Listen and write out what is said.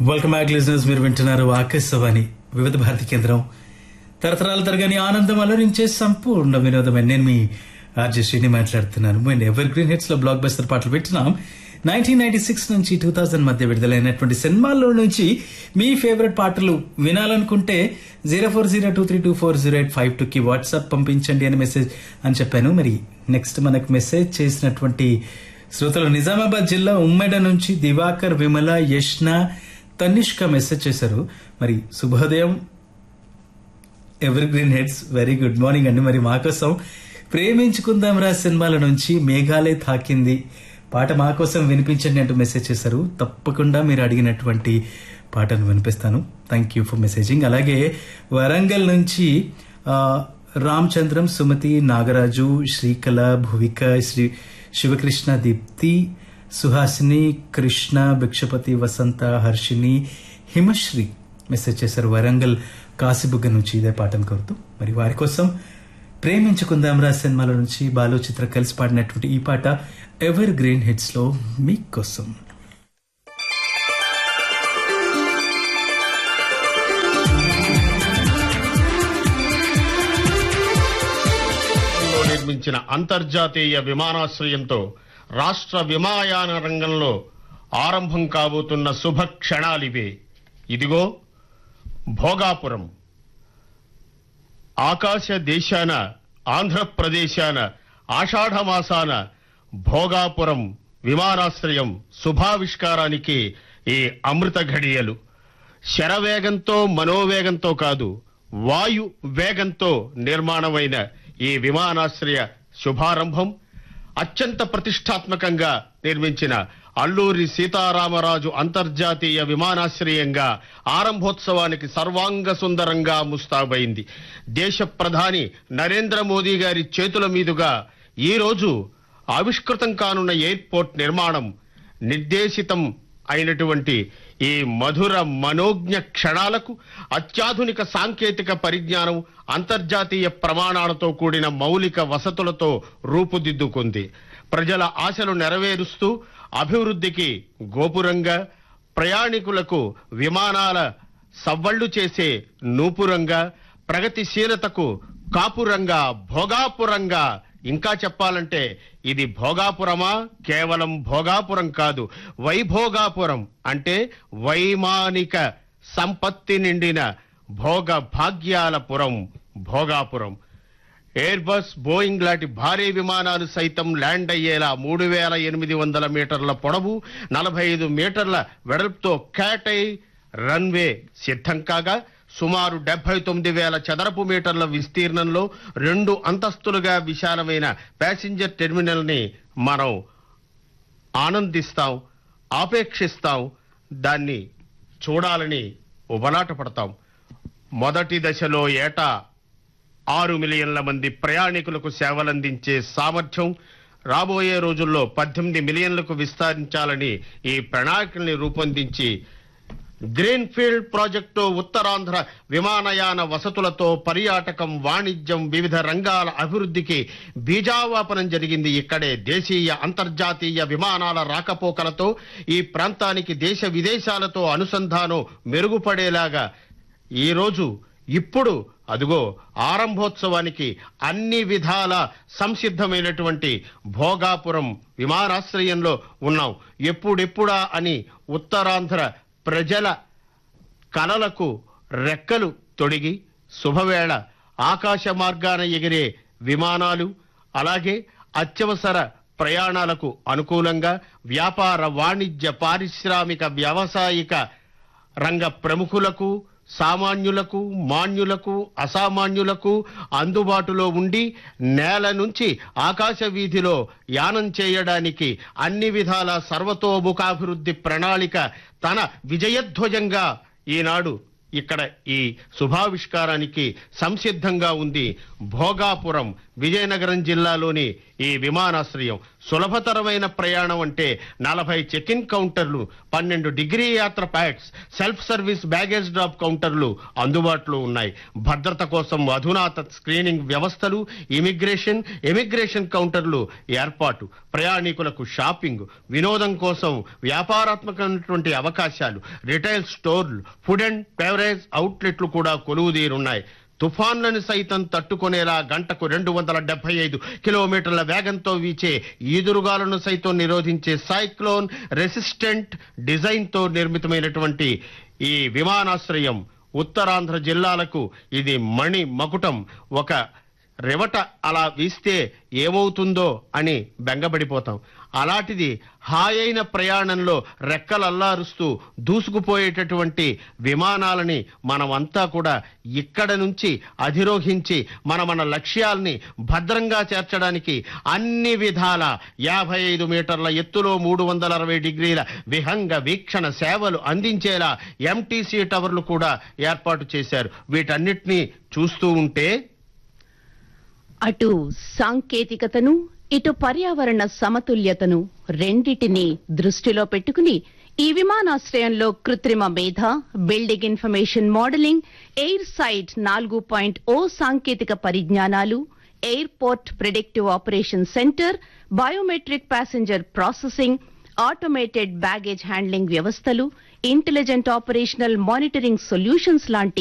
welcome back listeners మీరు వింటున్నారు ఆకాశవాణి వివిధ భారతి కేంద్రం తరతరాల తరగని ఆనందం అలరించే సంపూర్ణ వినోదం నేను మీ ఆర్జే శ్రీని మాట్లాడుతున్నాను మేము ఎవర్ గ్రీన్ హిట్స్ లో బ్లాక్ బస్టర్ పాటలు పెట్టినాం నైన్టీన్ నైన్టీ సిక్స్ నుంచి టూ థౌజండ్ మధ్య విడుదలైనటువంటి సినిమాల్లో నుంచి మీ ఫేవరెట్ పాటలు వినాలనుకుంటే zero four zero two three two four zero eight five two కి వాట్సాప్ పంపించండి అని మెసేజ్ అని చెప్పాను మరి నెక్స్ట్ మనకు మెసేజ్ చేసినటువంటి శ్రోతలు నిజామాబాద్ జిల్లా ఉమ్మెడ నుంచి దివాకర్ విమల యష్న తనిష్క మెసేజ్ చేశారు మరి శుభోదయం evergreen hits very good morning అండి మరి మా కోసం ప్రేమించుకుందాం రా సినిమాల నుంచి మేఘాలే తాకింది పాట మా కోసం వినిపించండి అంటూ మెసేజ్ చేశారు తప్పకుండా మీరు అడిగినటువంటి పాటను వినిపిస్తాను థ్యాంక్ యూ ఫర్ మెసేజింగ్ అలాగే వరంగల్ నుంచి ఆ, రామచంద్రం సుమతి నాగరాజు శ్రీకళ భువిక శ్రీ శివకృష్ణ దీప్తి సుహాసిని కృష్ణ భిక్షపతి వసంత హర్షిని హిమశ్రీ మెసేజ్ చేశారు వరంగల్ కాసిబుగ్గ నుంచి ఇదే పాటను కోరుతూ మరి వారి కోసం ప్రేమించుకుందాం రా సినిమాల నుంచి బాలు చిత్ర కలిసి పాడినటువంటి ఈ పాట ఎవర్ గ్రీన్ హిట్స్ లో మీకోసం లో నిర్మించిన అంతర్జాతీయ విమానాశ్రయంతో రాష్ట్ర విమానయాన రంగంలో ఆరంభం కాబోతున్న శుభ క్షణాలివే ఇదిగో భోగాపురం ఆకాశ దేశాన ఆంధ్రప్రదేశాన ఆషాఢమాసాన భోగాపురం విమానాశ్రయం శుభావిష్కారానికి ఈ అమృత ఘడియలు శరవేగంతో మనోవేగంతో కాదు వాయు వేగంతో నిర్మాణమైన ఈ విమానాశ్రయ శుభారంభం అత్యంత ప్రతిష్టాత్మకంగా నిర్మించిన అల్లూరి సీతారామరాజు అంతర్జాతీయ విమానాశ్రయంగా ఆరంభోత్సవానికి సర్వాంగ సుందరంగా ముస్తాబైంది దేశ ప్రధాని నరేంద్ర మోదీ గారి చేతుల మీదుగా ఈ రోజు ఆవిష్కృతం కానున్న ఎయిర్పోర్ట్ నిర్మాణం నిర్దేశితం అయినటువంటి ఈ మధుర మనోజ్ఞ క్షణాలకు అత్యాధునిక సాంకేతిక పరిజ్ఞానం అంతర్జాతీయ ప్రమాణాలతో కూడిన మౌలిక వసతులతో రూపుదిద్దుకుంది ప్రజల ఆశలు నెరవేరుస్తూ అభివృద్ధికి గోపురంగా ప్రయాణికులకు విమానాల సవ్వళ్లు చేసే నూపురంగా ప్రగతిశీలతకు కాపురంగా భోగాపురంగా ఇంకా చెప్పాలంటే ఇది భోగాపురమా కేవలం భోగాపురం కాదు వైభోగాపురం అంటే వైమానిక సంపత్తి నిండిన భోగ భాగ్యాల పురం భోగాపురం ఎయిర్ బస్ బోయింగ్ లాంటి భారీ విమానాలు సైతం ల్యాండ్ అయ్యేలా మూడు వేల ఎనిమిది వందల మీటర్ల పొడవు నలభై ఐదు మీటర్ల వెడల్పుతో క్యాటై రన్వే సిద్ధం కాగా సుమారు డెబ్బై తొమ్మిది వేల చదరపు మీటర్ల విస్తీర్ణంలో రెండు అంతస్తులుగా విశాలమైన ప్యాసింజర్ టెర్మినల్ ని మనం ఆనందిస్తాం ఆపేక్షిస్తాం దాన్ని చూడాలని ఉబలాట పడతాం మొదటి దశలో ఏటా ఆరు మిలియన్ల మంది ప్రయాణికులకు సేవలందించే సామర్థ్యం రాబోయే రోజుల్లో పద్దెనిమిది మిలియన్లకు విస్తరించాలని ఈ ప్రణాళికల్ని రూపొందించి గ్రీన్ ఫీల్డ్ ప్రాజెక్టు ఉత్తరాంధ్ర విమానయాన వసతులతో పర్యాటకం వాణిజ్యం వివిధ రంగాల అభివృద్ధికి బీజావాపనం జరిగింది ఇక్కడే దేశీయ అంతర్జాతీయ విమానాల రాకపోకలతో ఈ ప్రాంతానికి దేశ విదేశాలతో అనుసంధానం మెరుగుపడేలాగా ఈ రోజు ఇప్పుడు అదిగో ఆరంభోత్సవానికి అన్ని విధాల సంసిద్ధమైనటువంటి భోగాపురం విమానాశ్రయంలో ఉన్నాం ఎప్పుడెప్పుడా అని ఉత్తరాంధ్ర ప్రజల కలలకు రెక్కలు తొడిగి శుభవేళ ఆకాశ మార్గాన ఎగిరే విమానాలు అలాగే అత్యవసర ప్రయాణాలకు అనుకూలంగా వ్యాపార వాణిజ్య పారిశ్రామిక వ్యావసాయిక రంగ ప్రముఖులకు సామాన్యులకు మాన్యులకు అసామాన్యులకు అందుబాటులో ఉండి నేల నుంచి ఆకాశ వీధిలో యానం చేయడానికి అన్ని విధాల సర్వతోముఖాభివృద్ధి ప్రణాళిక తన విజయధ్వజంగా ఈనాడు ఇక్కడ ఈ శుభావిష్కారానికి సంసిద్ధంగా ఉంది భోగాపురం విజయనగరం జిల్లాలోని ఈ విమానాశ్రయం సులభతరమైన ప్రయాణం అంటే నలభై చెక్ ఇన్ కౌంటర్లు పన్నెండు డిగ్రీ యాత్ర ప్యాక్స్ సెల్ఫ్ సర్వీస్ బ్యాగేజ్ డ్రాప్ కౌంటర్లు అందుబాటులో ఉన్నాయి భద్రత కోసం అధునాత స్క్రీనింగ్ వ్యవస్థలు ఇమిగ్రేషన్ ఎమిగ్రేషన్ కౌంటర్లు ఏర్పాటు ప్రయాణికులకు షాపింగ్ వినోదం కోసం వ్యాపారాత్మకమైనటువంటి అవకాశాలు రిటైల్ స్టోర్లు ఫుడ్ అండ్ బెవరేజ్ అవుట్లెట్లు కూడా కొలువుదీరున్నాయి తుఫాన్లను సైతం తట్టుకునేలా గంటకు రెండు వందల డెబ్బై ఐదు కిలోమీటర్ల వేగంతో వీచే ఈదురుగాలను సైతం నిరోధించే సైక్లోన్ రెసిస్టెంట్ డిజైన్ తో నిర్మితమైనటువంటి ఈ విమానాశ్రయం ఉత్తరాంధ్ర జిల్లాలకు ఇది మణి మకుటం ఒక రెవట అలా వీస్తే ఏమవుతుందో అని బెంగపడిపోతాం అలాంటిది హాయైన ప్రయాణంలో రెక్కలల్లారుస్తూ దూసుకుపోయేటటువంటి విమానాలని మనమంతా కూడా ఇక్కడ నుంచి అధిరోహించి మన మన లక్ష్యాల్ని భద్రంగా చేర్చడానికి అన్ని విధాల యాభై ఐదు మీటర్ల ఎత్తులో మూడు వందల అరవై డిగ్రీల విహంగ వీక్షణ సేవలు అందించేలా ఎంటీసీ టవర్లు కూడా ఏర్పాటు చేశారు వీటన్నిటినీ చూస్తూ ఉంటే అటు సాంకేతికతను ఇటు పర్యావరణ సమతుల్యతను రెండిటిని దృష్టిలో పెట్టుకుని ఈ విమానాశ్రయంలో కృత్రిమ మేధ building information modelling airside నాలుగు పాయింట్ ఓ సాంకేతిక పరిజ్ఞానాలు airport predictive operation centre biometric passenger processing automated baggage handling వ్యవస్థలు ఇంటెలిజెంట్ ఆపరేషనల్ మానిటరింగ్ సొల్యూషన్స్ లాంటి